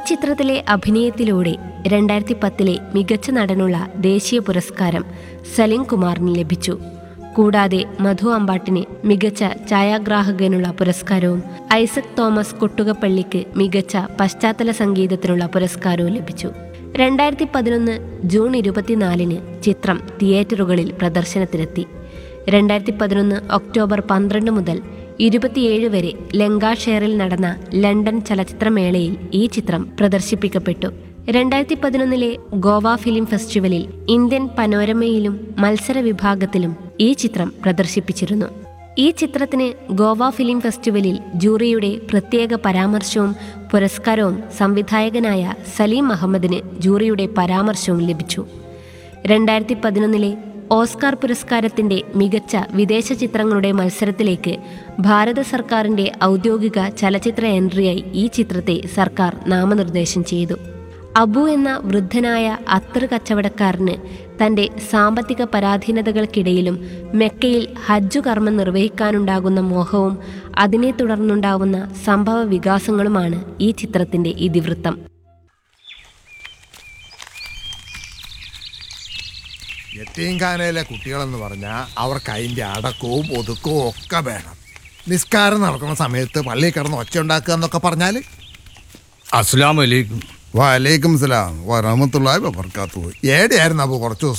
ചിത്രത്തിലെ അഭിനയത്തിലൂടെ രണ്ടായിരത്തി പത്തിലെ മികച്ച നടനുള്ള ദേശീയ പുരസ്കാരം സലിം കുമാറിന് ലഭിച്ചു കൂടാതെ മധു അമ്പാട്ടിന് മികച്ച ഛായാഗ്രാഹകനുള്ള പുരസ്കാരവും ഐസക് തോമസ് കൊട്ടുകപ്പള്ളിക്ക് മികച്ച പശ്ചാത്തല സംഗീതത്തിനുള്ള പുരസ്കാരവും ലഭിച്ചു രണ്ടായിരത്തി പതിനൊന്ന് ജൂൺ ഇരുപത്തിനാലിന് ചിത്രം തിയേറ്ററുകളിൽ പ്രദർശനത്തിനെത്തി രണ്ടായിരത്തി പതിനൊന്ന് ഒക്ടോബർ പന്ത്രണ്ട് മുതൽ ഇരുപത്തിയേഴ് വരെ ലങ്കാഷെയറിൽ നടന്ന ലണ്ടൻ ചലച്ചിത്രമേളയിൽ ഈ ചിത്രം പ്രദർശിപ്പിക്കപ്പെട്ടു രണ്ടായിരത്തി പതിനൊന്നിലെ ഗോവ ഫിലിം ഫെസ്റ്റിവലിൽ ഇന്ത്യൻ പനോരമയിലും മത്സര വിഭാഗത്തിലും ഈ ചിത്രം പ്രദർശിപ്പിച്ചിരുന്നു ഈ ചിത്രത്തിന് ഗോവ ഫിലിം ഫെസ്റ്റിവലിൽ ജൂറിയുടെ പ്രത്യേക പരാമർശവും പുരസ്കാരവും സംവിധായകനായ സലീം അഹമ്മദിന് ജൂറിയുടെ പരാമർശവും ലഭിച്ചു രണ്ടായിരത്തി പതിനൊന്നിലെ ഓസ്കാർ പുരസ്കാരത്തിന്റെ മികച്ച വിദേശ ചിത്രങ്ങളുടെ മത്സരത്തിലേക്ക് ഭാരത സർക്കാരിന്റെ ഔദ്യോഗിക ചലച്ചിത്ര എൻട്രിയായി ഈ ചിത്രത്തെ സർക്കാർ നാമനിർദ്ദേശം ചെയ്തു അബു എന്ന വൃദ്ധനായ അത്തറ് കച്ചവടക്കാരന് തന്റെ സാമ്പത്തിക പരാധീനതകൾക്കിടയിലും മെക്കയിൽ ഹജ്ജു കർമ്മം നിർവഹിക്കാനുണ്ടാകുന്ന മോഹവും അതിനെ തുടർന്നുണ്ടാവുന്ന സംഭവ വികാസങ്ങളുമാണ് ഈ ചിത്രത്തിന്റെ ഇതിവൃത്തം യത്തീംഖാനയിലെ കുട്ടികളെന്ന് പറഞ്ഞാൽ അവർക്ക് അതിൻ്റെ അടക്കവും ഒതുക്കവും ഒക്കെ വേണം നിസ്കാരം നടക്കുന്ന സമയത്ത് പള്ളിയിൽ കിടന്ന് ഒച്ച ഉണ്ടാക്കുക എന്നൊക്കെ പറഞ്ഞാൽ അസ്സലാമു അലൈക്കും വലൈക്കും സലാം വറഹമത്തുള്ളാഹി വബർക്കാത്തു ഏടെയായിരുന്നു അപ്പോൾ കുറച്ച് ദിവസം